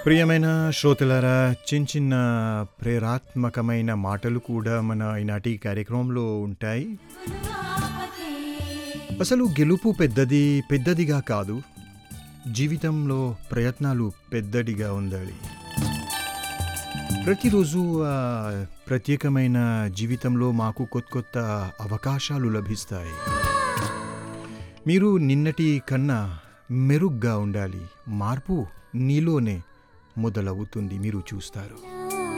ప్రియమైన శ్రోతలారా చిన్న చిన్న ప్రేరాత్మకమైన మాటలు కూడా మన ఈనాటి కార్యక్రమంలో ఉంటాయి అసలు గెలుపు పెద్దది పెద్దదిగా కాదు జీవితంలో ప్రయత్నాలు పెద్దదిగా ఉండాలి ప్రతిరోజు ఆ, ప్రత్యేకమైన జీవితంలో మాకు కొత్త కొత్త అవకాశాలు లభిస్తాయి మీరు నిన్నటి కన్నా మెరుగ్గా ఉండాలి మార్పు నీలోనే మొదలవుతుంది మీరు చూస్తారు